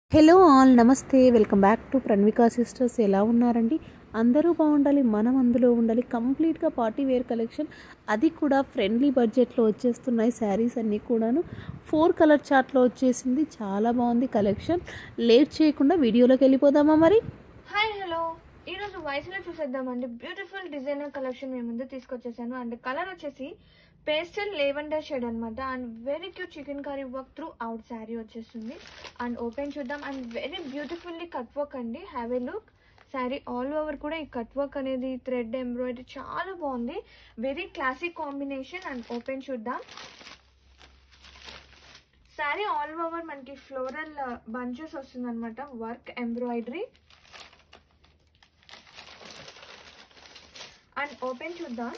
hello all namaste welcome back to Pranavika sisters ఎలా ఉన్నారండి అందరూ బాగుండాలి మనం అందులో ఉండాలి కంప్లీట్గా పార్టీ వేర్ కలెక్షన్ అది కూడా ఫ్రెండ్లీ బడ్జెట్లో వచ్చేస్తున్నాయి శారీస్ అన్నీ కూడాను ఫోర్ కలర్ చార్ట్లో వచ్చేసింది చాలా బాగుంది కలెక్షన్ లేట్ చేయకుండా వీడియోలోకి వెళ్ళిపోదామా మరి హాయ్ హలో ఈరోజు వయసులో చూసేద్దామండి బ్యూటిఫుల్ డిజైనర్ కలెక్షన్ మేము ముందు తీసుకొచ్చేసాను అండ్ కలర్ వచ్చేసి పేస్టల్ లేవెండర్ షేడ్ అనమాట and very cute chikankari work throughout sari వచ్చేస్తుంది అండ్ ఓపెన్ చూద్దాం and very beautifully cut work అండి have a look sari all over కూడా ఈ కట్ వర్క్ అనేది థ్రెడ్ ఎంబ్రాయిడరీ చాలా బాగుంది very classic combination and open చూద్దాం శారీ ఆల్ ఓవర్ మనకి ఫ్లోరల్ బంచెస్ వస్తుంది అనమాట వర్క్ ఎంబ్రాయిడరీ అండ్ ఓపెన్ చూద్దాం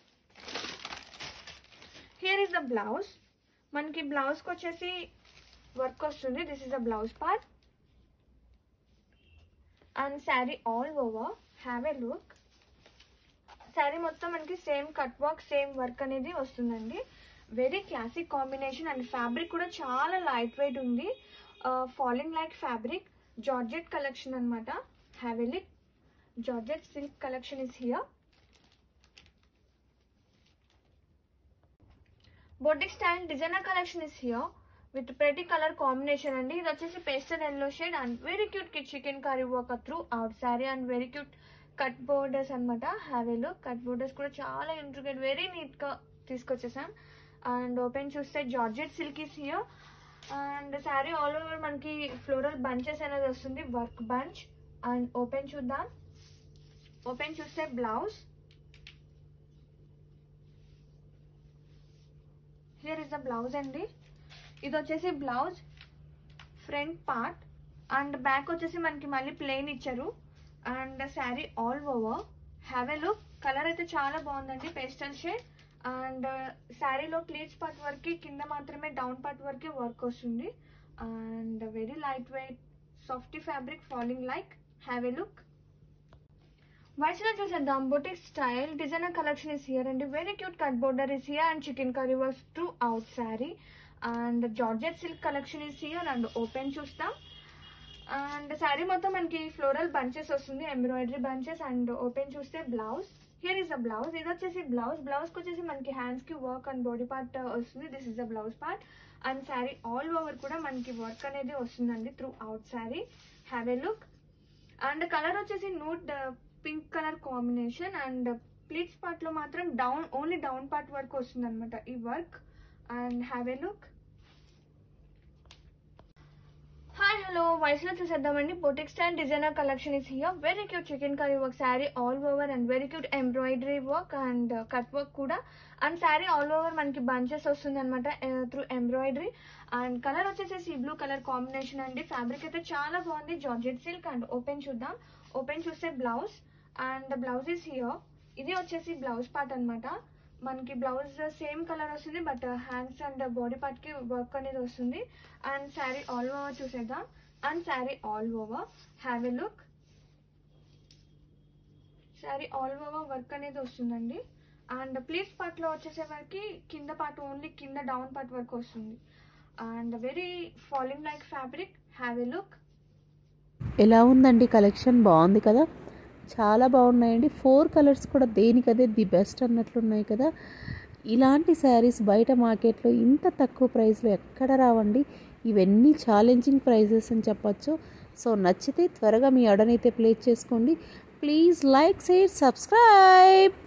హియర్ ఇస్ ద బ్లౌజ్ మనకి బ్లౌజ్కి వచ్చేసి వర్క్ వస్తుంది this is the blouse part and sari all over have a look sari మొత్తం మనకి same cut work same work అనేది వస్తుందండి very classic combination and fabric కూడా చాలా లైట్ వెయిట్ ఉంది falling like fabric georgette collection అనమాట have a look georgette silk collection is here boutique style designer collection is here with ప్రతి colour combination అండి ఇది వచ్చేసి pastel yellow shade and very cute kit chicken chikankari work throughout sari and very cute cut borders అనమాట have a look cut borders కూడా చాలా intricate very నీట్గా తీసుకొచ్చేసాం and open చూస్తే georgette silk is here and sari all over మనకి floral bunches అనేది వస్తుంది work bunch and open చూద్దాం ఓపెన్ చూస్తే blouse here is the blouse అండి ఇది వచ్చేసి blouse front part and back వచ్చేసి మనకి మళ్ళీ ప్లెయిన్ ఇచ్చారు and sari all over have a look colour అయితే చాలా బాగుందండి పేస్టల్ షేడ్ అండ్ శారీలో ప్లీట్స్ పార్ట్ వరకు కింద మాత్రమే డౌన్ పార్ట్ వరకే వర్క్ వస్తుంది and very light weight softy fabric falling like have a look వయసులో చూసేద్దాం boutique style designer collection is here అండి very cute cut border is here and chikankari works throughout sari and georgette silk collection is here and open చూస్తాం and sari మొత్తం మనకి floral bunches వస్తుంది embroidery bunches and open చూస్తే blouse here is the blouse ఇది వచ్చేసి blouse బ్లౌజ్కి వచ్చేసి మనకి హ్యాండ్స్కి వర్క్ అండ్ బాడీ పార్ట్ వస్తుంది this is the blouse part and sari all over కూడా మనకి వర్క్ అనేది వస్తుందండి throughout sari have a look and colour వచ్చేసి nude pink colour combination and pleats part లో మాత్రం డౌన్ ఓన్లీ డౌన్ పార్ట్ వరకు వస్తుంది అనమాట ఈ work and have a look hi hello వయసులో చూసేద్దామండి boutique style designer collection is here very cute chikankari work sari all over and very cute embroidery work and cut work కూడా and sari all over మనకి bunches వస్తుంది అనమాట through embroidery and colour వచ్చేసేసి blue colour combination అండి fabric అయితే చాలా బాగుంది georgette silk and open చూద్దాం ఓపెన్ చూస్తే blouse and blouse is here ఇది వచ్చేసి బ్లౌజ్ పార్ట్ అనమాట మనకి బ్లౌజ్ సేమ్ కలర్ వస్తుంది but hands and body part కి వర్క్ అనేది వస్తుంది అండ్ శారీ ఆల్ ఓవర్ చూసేద్దాం and sari all over have a look sari all over work అనేది వస్తుందండి అండ్ ప్లీట్స్ పార్ట్ లో వచ్చేసేవరకు కింద పార్ట్ ఓన్లీ కింద డౌన్ పార్ట్ వరకు వస్తుంది and very falling like fabric have a look ఎలా ఉందండి కలెక్షన్ బాగుంది కదా చాలా బాగున్నాయండి ఫోర్ కలర్స్ కూడా దేనికదే ది బెస్ట్ అన్నట్లున్నాయి కదా ఇలాంటి శారీస్ బయట మార్కెట్లో ఇంత తక్కువ ప్రైస్లో ఎక్కడ రావండి ఇవన్నీ ఛాలెంజింగ్ ప్రైజెస్ అని చెప్పచ్చు సో నచ్చితే త్వరగా మీ ఆర్డర్ అయితే ప్లేస్ చేసుకోండి ప్లీజ్ లైక్ షేర్ సబ్స్క్రైబ్